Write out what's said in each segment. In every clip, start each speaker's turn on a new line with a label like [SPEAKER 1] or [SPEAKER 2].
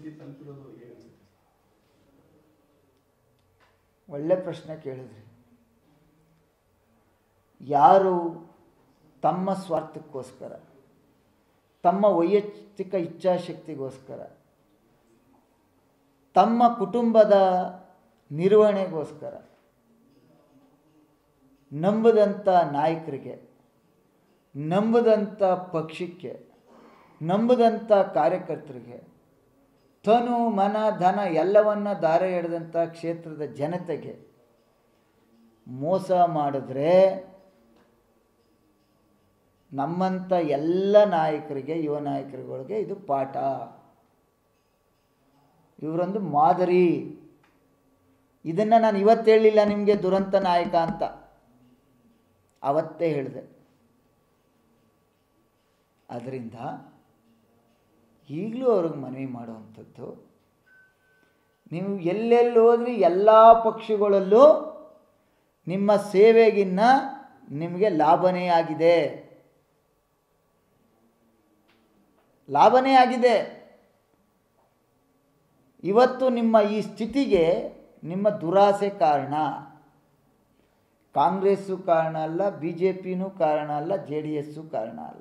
[SPEAKER 1] ಸ್ಥಿತಿ ತಲುಪಿರೋದು ಏನನ್ಸುತ್ತೆ
[SPEAKER 2] ಒಳ್ಳೆ ಪ್ರಶ್ನೆ ಕೇಳಿದ್ರಿ ಯಾರು ತಮ್ಮ ಸ್ವಾರ್ಥಕ್ಕೋಸ್ಕರ ತಮ್ಮ ವೈಯಕ್ತಿಕ ಇಚ್ಛಾಶಕ್ತಿಗೋಸ್ಕರ ತಮ್ಮ ಕುಟುಂಬದ ನಿರ್ವಹಣೆಗೋಸ್ಕರ ನಂಬದಂಥ ನಾಯಕರಿಗೆ ನಂಬದಂಥ ಪಕ್ಷಕ್ಕೆ ನಂಬದಂಥ ಕಾರ್ಯಕರ್ತರಿಗೆ ತನು ಮನ ಧನ ಎಲ್ಲವನ್ನ ದಾರೆ ಎಳೆದಂಥ ಕ್ಷೇತ್ರದ ಜನತೆಗೆ ಮೋಸ ಮಾಡಿದ್ರೆ ನಮ್ಮಂಥ ಎಲ್ಲ ನಾಯಕರಿಗೆ ಯುವ ನಾಯಕರುಗಳಿಗೆ ಇದು ಪಾಠ ಇವರೊಂದು ಮಾದರಿ ಇದನ್ನು ನಾನು ಇವತ್ತು ಹೇಳಿಲ್ಲ ನಿಮಗೆ ದುರಂತ ನಾಯಕ ಅಂತ ಅವತ್ತೇ ಹೇಳಿದೆ ಅದರಿಂದ ಈಗಲೂ ಅವ್ರಿಗೆ ಮನವಿ ಮಾಡುವಂಥದ್ದು ನೀವು ಎಲ್ಲೆಲ್ಲಿ ಹೋದ್ರಿ ಎಲ್ಲ ಪಕ್ಷಗಳಲ್ಲೂ ನಿಮ್ಮ ಸೇವೆಗಿನ್ನ ನಿಮಗೆ ಲಾಭನೇ ಆಗಿದೆ ಲಾಭನೇ ಆಗಿದೆ ಇವತ್ತು ನಿಮ್ಮ ಈ ಸ್ಥಿತಿಗೆ ನಿಮ್ಮ ದುರಾಸೆ ಕಾರಣ ಕಾಂಗ್ರೆಸ್ಸು ಕಾರಣ ಅಲ್ಲ ಬಿ ಜೆ ಪಿನೂ ಕಾರಣ ಅಲ್ಲ ಜೆ ಡಿ ಎಸ್ಸು ಕಾರಣ ಅಲ್ಲ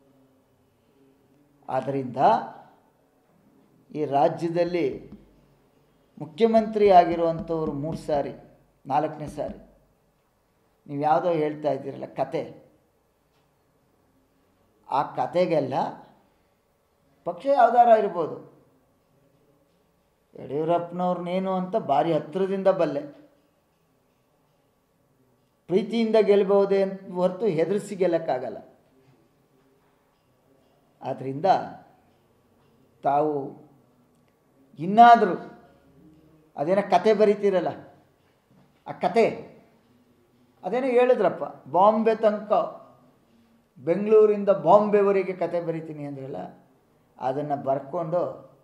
[SPEAKER 2] ಆದ್ದರಿಂದ ಈ ರಾಜ್ಯದಲ್ಲಿ ಮುಖ್ಯಮಂತ್ರಿ ಆಗಿರುವಂಥವ್ರು ಮೂರು ಸಾರಿ ನಾಲ್ಕನೇ ಸಾರಿ ನೀವು ಯಾವುದೋ ಹೇಳ್ತಾ ಇದ್ದೀರಲ್ಲ ಕತೆ ಆ ಕತೆಗೆಲ್ಲ ಪಕ್ಷ ಯಾವ್ದಾರ ಇರ್ಬೋದು ಯಡಿಯೂರಪ್ಪನವ್ರನ್ನೇನು ಅಂತ ಭಾರಿ ಹತ್ತಿರದಿಂದ ಬಲ್ಲೆ ಪ್ರೀತಿಯಿಂದ ಗೆಲ್ಲಬಹುದೇ ಅಂತ ಹೊರತು ಹೆದರಿಸಿ ಗೆಲ್ಲಕ್ಕಾಗಲ್ಲ ಆದ್ದರಿಂದ ತಾವು ಇನ್ನಾದರೂ ಅದೇನೋ ಕತೆ ಬರಿತೀರಲ್ಲ ಆ ಕತೆ ಅದೇನೋ ಹೇಳಿದ್ರಪ್ಪ ಬಾಂಬೆ ತನಕ ಬೆಂಗಳೂರಿಂದ ಬಾಂಬೆವರೆಗೆ ಕತೆ ಬರಿತೀನಿ ಅಂದ್ರಲ್ಲ ಅದನ್ನು ಬರ್ಕೊಂಡು